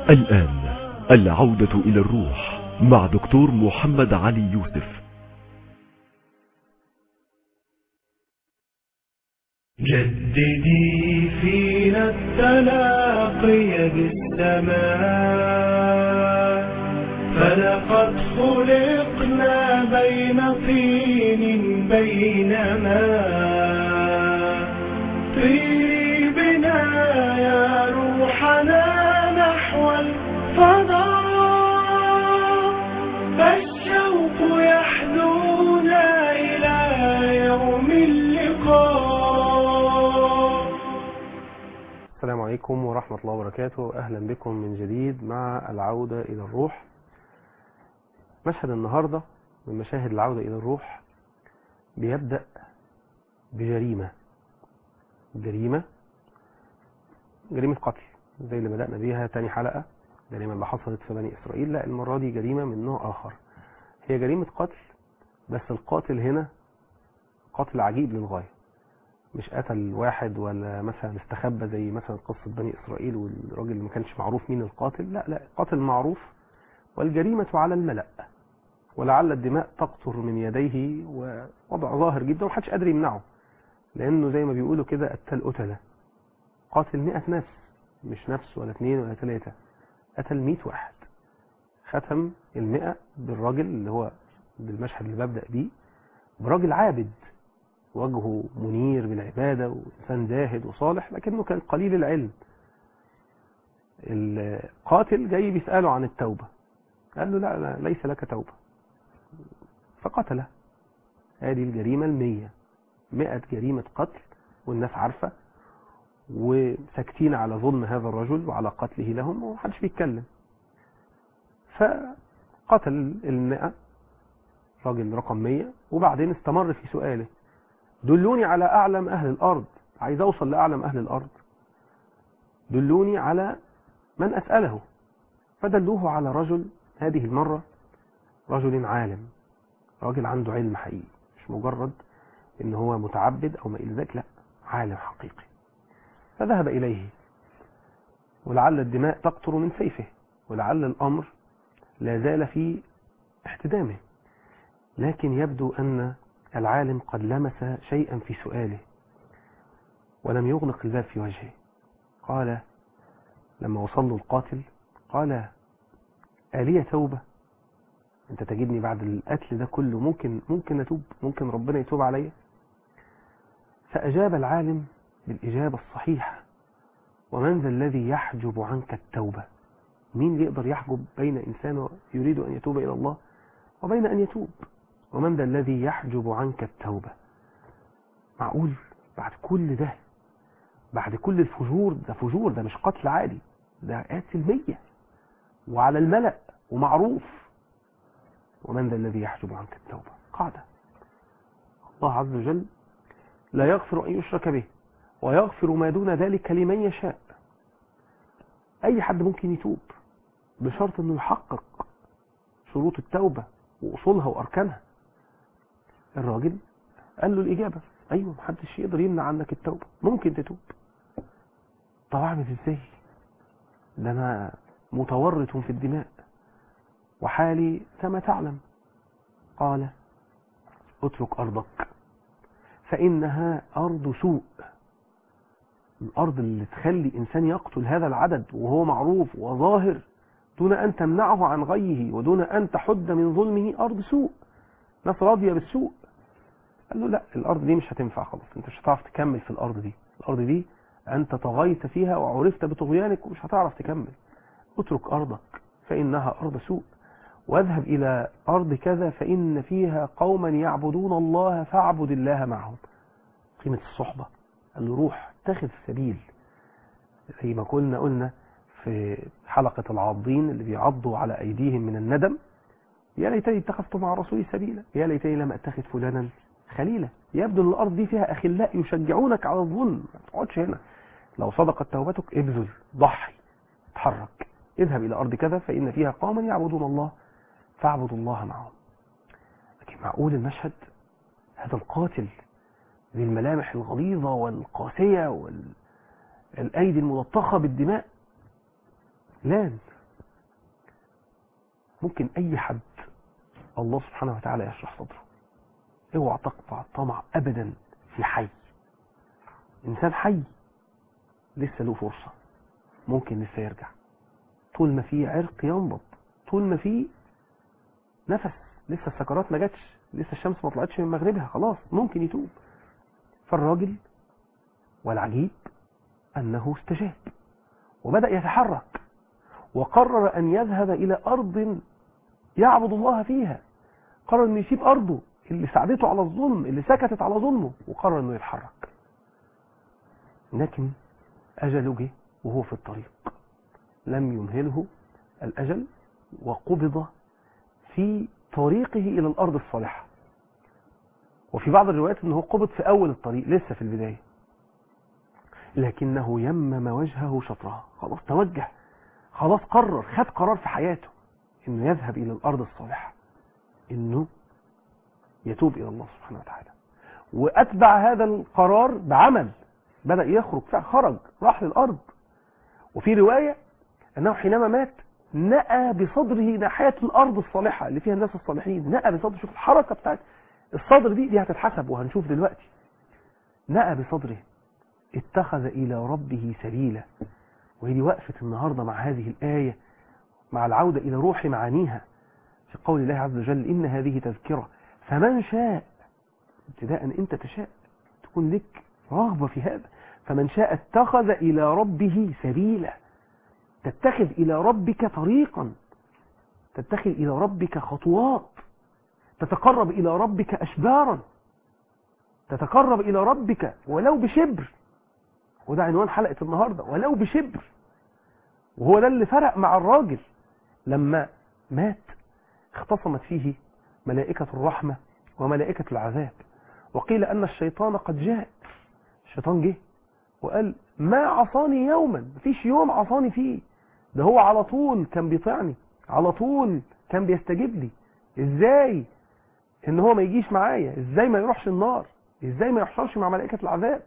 الآن العودة إلى الروح مع دكتور محمد علي يوسف جددي فينا التلاقي بالسماء فلقد خلقنا بين طين بين ماء طيري بنا يا روحنا نحو الفضاء فالشوق يحدونا إلى يوم اللقاء السلام عليكم ورحمة الله وبركاته أهلا بكم من جديد مع العودة إلى الروح مشهد النهاردة من مشاهد العودة إلى الروح بيبدأ بجريمة جريمة جريمة قتل زي اللي بدأنا بيها تاني حلقة جريمة اللي حصلت في بني إسرائيل لا المرة دي جريمة من نوع آخر هي جريمة قتل بس القاتل هنا قتل عجيب للغاية مش قتل واحد ولا مثلا استخبى زي مثلا قصة بني إسرائيل والراجل اللي ما كانش معروف مين القاتل لا لا قاتل معروف والجريمة على الملأ ولعل الدماء تقطر من يديه ووضع ظاهر جدا ومحدش قادر يمنعه لأنه زي ما بيقولوا كده قتل قتلة قاتل مئة نفس مش نفس ولا اثنين ولا ثلاثة قتل مئة واحد ختم المئة بالراجل اللي هو بالمشهد اللي ببدأ بيه براجل عابد وجهه منير بالعبادة وإنسان زاهد وصالح لكنه كان قليل العلم القاتل جاي بيسأله عن التوبة قال له لا, لا ليس لك توبة فقتله هذه الجريمة المية مئة جريمة قتل والناس عارفة وساكتين على ظلم هذا الرجل وعلى قتله لهم ومحدش بيتكلم فقتل المئة راجل رقم مية وبعدين استمر في سؤاله دلوني على أعلم أهل الأرض عايز أوصل لأعلم أهل الأرض دلوني على من أسأله فدلوه على رجل هذه المرة رجل عالم راجل عنده علم حقيقي مش مجرد ان هو متعبد او ما الى ذلك لا عالم حقيقي فذهب اليه ولعل الدماء تقطر من سيفه ولعل الامر لا زال في احتدامه لكن يبدو ان العالم قد لمس شيئا في سؤاله ولم يغلق الباب في وجهه قال لما وصل له القاتل قال آلية توبة انت تجدني بعد القتل ده كله ممكن ممكن اتوب ممكن ربنا يتوب عليا فأجاب العالم بالإجابة الصحيحة ومن ذا الذي يحجب عنك التوبة مين يقدر يحجب بين إنسان يريد أن يتوب إلى الله وبين أن يتوب ومن ذا الذي يحجب عنك التوبة معقول بعد كل ده بعد كل الفجور ده فجور ده مش قتل عادي ده قاتل مية وعلى الملأ ومعروف ومن ذا الذي يحجب عنك التوبة قاعدة الله عز وجل لا يغفر أن يشرك به ويغفر ما دون ذلك لمن يشاء أي حد ممكن يتوب بشرط أنه يحقق شروط التوبة وأصولها وأركانها الراجل قال له الإجابة أيوة محدش يقدر يمنع عنك التوبة ممكن تتوب طب أعمل إزاي ده أنا متورط في الدماء وحالي كما تعلم قال اترك أرضك فإنها أرض سوء الأرض اللي تخلي إنسان يقتل هذا العدد وهو معروف وظاهر دون أن تمنعه عن غيه ودون أن تحد من ظلمه أرض سوء ناس راضية بالسوء قال له لا الأرض دي مش هتنفع خلاص أنت مش هتعرف تكمل في الأرض دي الأرض دي أنت طغيت فيها وعرفت بطغيانك ومش هتعرف تكمل اترك أرضك فإنها أرض سوء واذهب إلى أرض كذا فإن فيها قوما يعبدون الله فاعبد الله معهم قيمة الصحبة قال له روح اتخذ سبيل زي ما كنا قلنا في حلقة العاضين اللي بيعضوا على أيديهم من الندم يا ليتني اتخذت مع رسولي سبيلا يا ليتني لم اتخذ فلانا خليلا يبدو ان الارض دي فيها اخلاء يشجعونك على الظلم ما تقعدش هنا لو صدقت توبتك ابذل ضحي اتحرك اذهب الى ارض كذا فان فيها قوما يعبدون الله فاعبدوا الله معهم لكن معقول المشهد هذا القاتل ذي الملامح الغليظة والقاسية والأيدي الملطخة بالدماء لان ممكن اي حد الله سبحانه وتعالى يشرح صدره اوعى تقطع طمع ابدا في حي انسان حي لسه له فرصة ممكن لسه يرجع طول ما فيه عرق ينبض طول ما فيه نفس لسه السكرات ما جاتش لسه الشمس ما طلعتش من مغربها خلاص ممكن يتوب فالراجل والعجيب انه استجاب وبدأ يتحرك وقرر ان يذهب الى ارض يعبد الله فيها قرر انه يسيب ارضه اللي ساعدته على الظلم اللي سكتت على ظلمه وقرر انه يتحرك لكن اجله جه وهو في الطريق لم يمهله الاجل وقبض في طريقه الى الارض الصالحه وفي بعض الروايات انه قبض في اول الطريق لسه في البدايه لكنه يمم وجهه شطرها خلاص توجه خلاص قرر خد قرار في حياته انه يذهب الى الارض الصالحه انه يتوب الى الله سبحانه وتعالى واتبع هذا القرار بعمل بدا يخرج فعلا خرج راح للارض وفي روايه انه حينما مات نأى بصدره ناحيه الارض الصالحه اللي فيها الناس الصالحين نأى بصدره شوف الحركه بتاعت الصدر دي دي هتتحسب وهنشوف دلوقتي نأى بصدره اتخذ الى ربه سبيلا وهي دي وقفه النهارده مع هذه الايه مع العوده الى روح معانيها في قول الله عز وجل ان هذه تذكره فمن شاء ابتداء انت تشاء تكون لك رغبه في هذا فمن شاء اتخذ الى ربه سبيلا تتخذ الى ربك طريقا تتخذ الى ربك خطوات تتقرب الى ربك اشبارا تتقرب الى ربك ولو بشبر وده عنوان حلقه النهارده ولو بشبر وهو ده اللي فرق مع الراجل لما مات اختصمت فيه ملائكة الرحمة وملائكة العذاب وقيل أن الشيطان قد جاء الشيطان جه وقال ما عصاني يوما مفيش يوم عصاني فيه ده هو على طول كان بيطيعني على طول كان بيستجيب لي ازاي ان هو ما يجيش معايا ازاي ما يروحش النار ازاي ما يحشرش مع ملائكة العذاب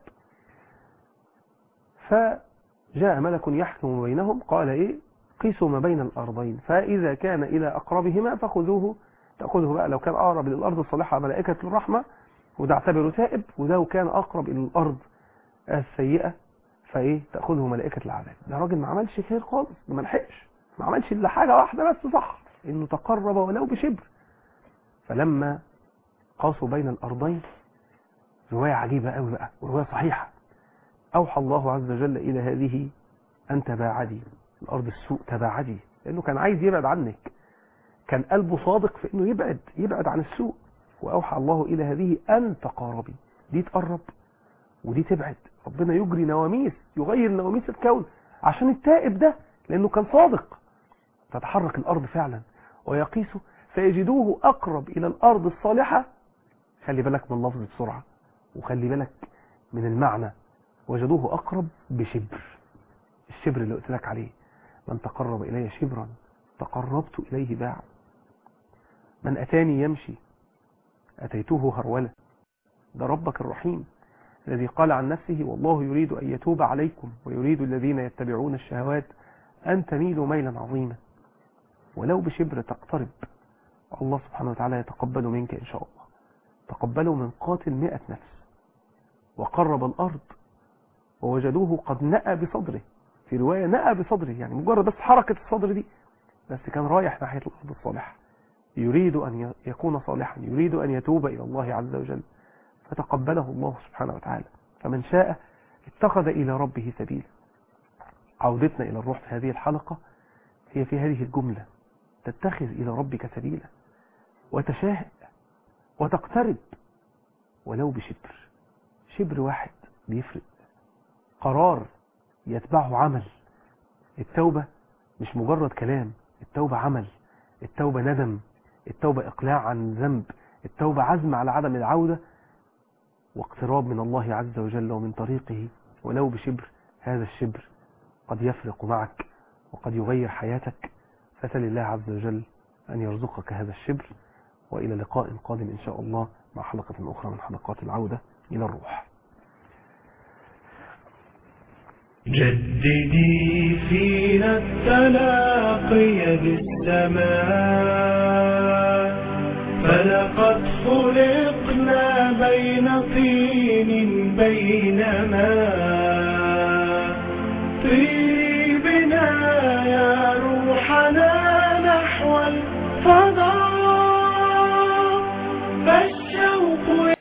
فجاء ملك يحكم بينهم قال ايه قيسوا ما بين الارضين فاذا كان الى اقربهما فخذوه تاخذه بقى لو كان اقرب للارض الصالحه ملائكه الرحمه وده اعتبره تائب وده كان اقرب الى الارض السيئه فايه تاخذه ملائكه العذاب ده راجل ما عملش خير خالص ده ما لحقش ما عملش الا حاجه واحده بس صح انه تقرب ولو بشبر فلما قاسوا بين الارضين روايه عجيبه قوي بقى وروايه صحيحه اوحى الله عز وجل الى هذه ان تباعدي الارض السوء تباعدي لانه كان عايز يبعد عنك كان قلبه صادق في انه يبعد يبعد عن السوء واوحى الله الى هذه ان تقاربي دي تقرب ودي تبعد ربنا يجري نواميس يغير نواميس الكون عشان التائب ده لانه كان صادق تتحرك الارض فعلا ويقيسه فيجدوه اقرب الى الارض الصالحه خلي بالك من اللفظ بسرعه وخلي بالك من المعنى وجدوه اقرب بشبر الشبر اللي قلت لك عليه من تقرب الي شبرا تقربت اليه باعا من اتاني يمشي اتيته هروله ده ربك الرحيم الذي قال عن نفسه والله يريد ان يتوب عليكم ويريد الذين يتبعون الشهوات ان تميلوا ميلا عظيما ولو بشبر تقترب الله سبحانه وتعالى يتقبل منك ان شاء الله تقبلوا من قاتل مئة نفس وقرب الارض ووجدوه قد نأى بصدره في رواية نأى بصدره يعني مجرد بس حركة الصدر دي بس كان رايح ناحية الأرض الصالحة يريد أن يكون صالحا يريد أن يتوب إلى الله عز وجل فتقبله الله سبحانه وتعالى فمن شاء اتخذ إلى ربه سبيلا عودتنا إلى الروح في هذه الحلقة هي في هذه الجملة تتخذ إلى ربك سبيلا وتشاهد وتقترب ولو بشبر شبر واحد بيفرق قرار يتبعه عمل التوبة مش مجرد كلام التوبة عمل التوبة ندم التوبة إقلاع عن ذنب التوبة عزم على عدم العودة واقتراب من الله عز وجل ومن طريقه ولو بشبر هذا الشبر قد يفرق معك وقد يغير حياتك فسل الله عز وجل أن يرزقك هذا الشبر وإلى لقاء قادم إن شاء الله مع حلقة أخرى من حلقات العودة إلى الروح جددي فينا التلاقي بالسماء فلقد خلقنا بين طين بين ماء طيري بنا يا روحنا نحو الفضاء